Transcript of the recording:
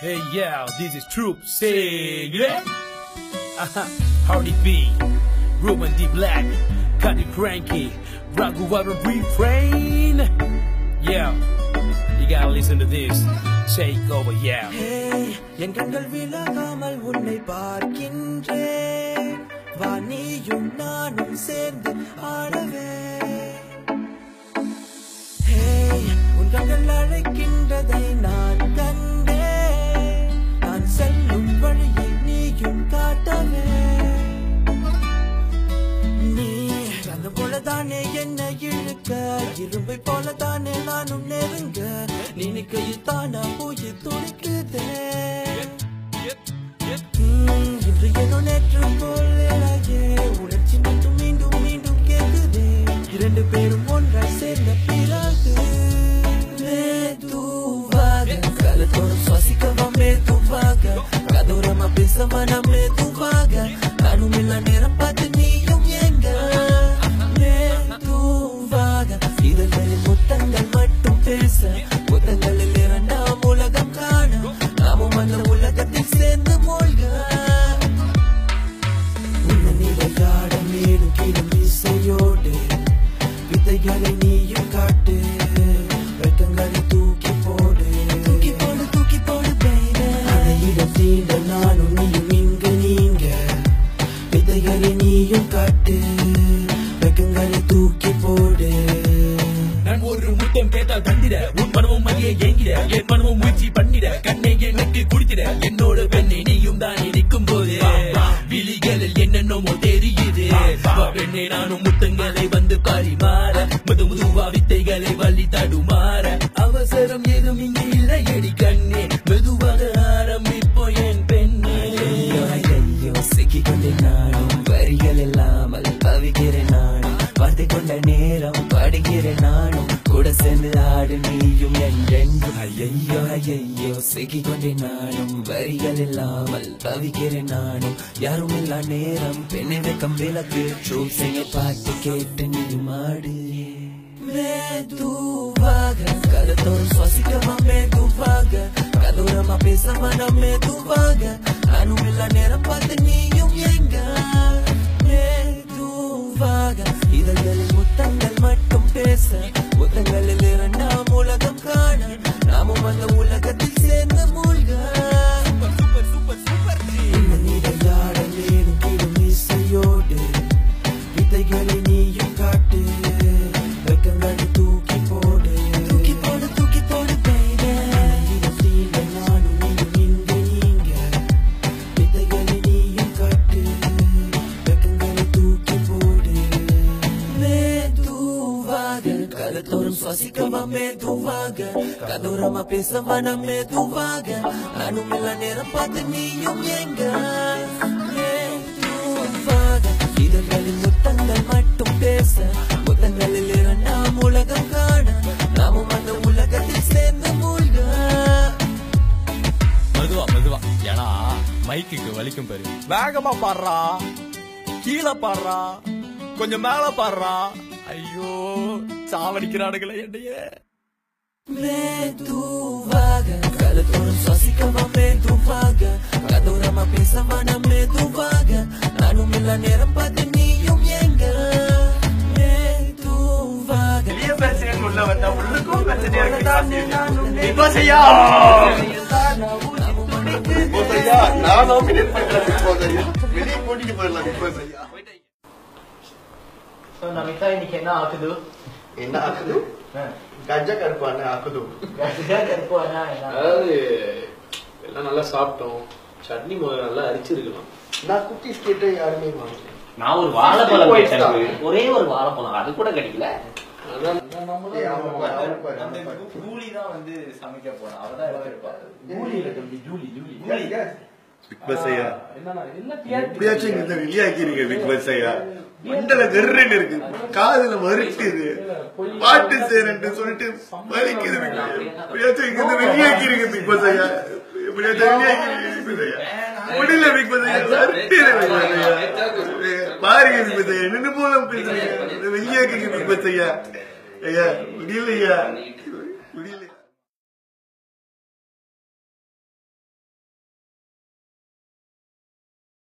Hey, yeah, this is Troop Cigarette. Hardy B, Ruben D. Black, Cuddy Cranky, Ragu Water Refrain. Yeah, you gotta listen to this. Take over, yeah. Hey, என் கண்கள் விலகாமல் உன்னை பார்க்கின்றேன் வா நீயும் நானும் சேர்ந்து ஆடவே Hey, உன் கண்கள் அழைக்கின்றதை நான் கண்டேன் நான் செல்லும் வழியை நீயும் காட்டவே நீ அந்த போலதானே என்னை இழுக்க இரும்பை போலதானே நானும் நெருங்க நீ நிக்கையில் தானா போய் துடிக்குதே ம், இன்று ஏதோ நேற்று போலே உணர்ச்சி மட்டும் மீண்டும் மீண்டும் கேட்குதே இரண்டு பேரும் ஒன்றாய் சேர்ந்த பிறகு மெதுவாக கலத்தோறும் சுவாசிக்கவா மெதுவாக கதோரமா பேசவா நான் மெதுவாக நானும் இல்ல நேரம் பார்த்து நீயும் எங்க மெதுவாக இதழ்களில் முத்தங்கள் மட்டும் பேச முத்தங்களில் இரண்டாம் உலகம் காண நாமும் அந்த உலகத்தில் சேர்ந்து மூழ்க உன்னை நிலையாட மேலும் கீழும் இசையோடு விதைகளை நீயும் காட்டு வெக்கங்களை தூக்கி போடு தூக்கி போடு தூக்கி போடு அதையிடம் தீண்ட நானும் நீயும் இங்கு நீங்க விதைகளை நீயும் காட்டு வெக்கங்களை தூக்கி போடு நான் ஒரு முத்தம் கேட்டால் தந்திட உன் மனமும் மதிய ஏங்கிட என் மனமும் முயற்சி பண்ணிட கண்ணை எனக்கு குடித்திட என்னோட பெண்ணை நீயும் தான் நிற்கும் போது விழிகளில் என்னென்னமோ தெரியுது வா பெண்ணை நானும் முத்தங்களை வந்து பரிமாற முது முதுவா வித்தைகளை வள்ளி தடுமாற அவசரம் ஏதும் இங்கு இல்லை எடி கண்ணே மெதுவாக ஆரம்பிப்போ என் பெண்ணே ஐயோ ஐயோ சிக்கிக்கொண்டே நானும் வரிகள் இல்லாமல் தவிக்கிறேன் நானும் பார்த்து கொண்ட நேரம் பாடுகிறேன் நானும் கூட சேர்ந்து ஆடு நீயும் என்றென்றும் ஐயோ ஐயோ சிக்கிக்கொண்டே நானும் வரிகள் இல்லாமல் தவிக்கிறேன் நானும் யாரும் இல்லா நேரம் பெண்ணை வெக்கம் விளக்கு ட்ரூப் சிங்கை பாட்டு கேட்டு நீயும் ஆடு மெதுவாக கருத்தோறும் சுவாசிக்கவா மெதுவாக கதூரமா பேசவா நான் மெதுவாக நானும் இல்ல நேரம் பார்த்து நீயும் எங்க மெதுவாக இதழ்களில் முத்தங்கள் மட்டும் பேச முத்தங்களில் இரண்டாம் உலகம் காண நாமும் அந்த உலகத்தில் சேர்ந்து மூழ்க இந்த நிலையாட மேலும் கீழும் இசையோடு விதைகளை நீயும் காட்டு வெக்கங்களை தூக்கி போடு தூக்கி போடு தூக்கி போடு தீண்ட நானும் நீயும் இங்கு நீங்க விதைகளை நீயும் காட்டு வெக்கங்களை தூக்கி போடு மெதுவாக கருத்தோறும் சுவாசிக்கவா மெதுவாக கதோரமா பேசவா நான் மெதுவாக நானும் இல்ல நேரம் பார்த்து நீயும் எங்க மெதுவாக இதழ்களில் முத்தங்கள் மட்டும் பேச முத்தங்களில் இரண்டாம் உலகம் காண நாமும் அந்த உலகத்தில் சேர்ந்து மூழ்க மெதுவா மெதுவா ஏன்னா மைக்குக்கு வலிக்கும் பெரு வேகமா பாடுறா கீழே பாடுறா கொஞ்சம் மேல பாடுறா ஐயோ சாவடிக்கிறானுங்களே என்னையே மெதுவாக கலத்தோறும் சுவாசிக்கவா மெதுவாக கதோரமா பேசவா நான் மெதுவாக நானும் இல்ல நேரம் பார்த்து நீயும் எங்க மெதுவாக ஐயா, நான் nominate பண்றேன் Big Boss ஐயா. வெளியே கூட்டிட்டு போயிடலாம் Big Boss ஐயா. So, Namita, இன்னைக்கு என்ன ஆகுது என்ன ஆக்குது கஞ்சா கருப்பான ஆக்குது கருப்பானா என்ன அதாவது எல்லாம் நல்லா சாப்பிட்டோம் சட்னி முதல்ல நல்லா அரிச்சிருக்கலாம் நான் குக்கீஸ் கேட்டேன் யாருமே வாங்கல நான் ஒரு வாழைப்பழம் Sixty points கேட்டேன். தான். ஒரே ஒரு வாழைப்பழம் அது கூட கிடைக்கல அதான் ஏய், அவன் பாரு, அவன் பாரு, அவன் பாரு. கூலி தான் வந்து சமைக்க போனா அவதான் எடுத்திருப்பா ஜூலி இல்ல தம்பி ஜூலி ஜூலி பிக் பாஸ் ஐயா என்னன்னா என்ன எப்படியாச்சும் இந்த வெளியாக்கிறீங்க பிக் பாஸ் ஐயா மண்டல கர்றன்னு இருக்கு காதுல மறுக்குது பாட்டு சேரன்னு சொல்லிட்டு வலிக்குது Big Boss. எப்படியாச்சும் இங்க இருந்து வெளியாக்கிறீங்க பிக் பாஸ் ஐயா எப்படியாச்சும் வெளியாக்கிறீங்க பிக் பாஸ் ஐயா முடியல பிக் பாஸ் ஐயா வருட்டுது பிக் பாஸ் ஐயா பாருங்க பிக் பாஸ் ஐயா நின்று போல பேசுறீங்க வெளியாக்குங்க பிக் பாஸ் ஐயா ஐயா முடியலையா முடியல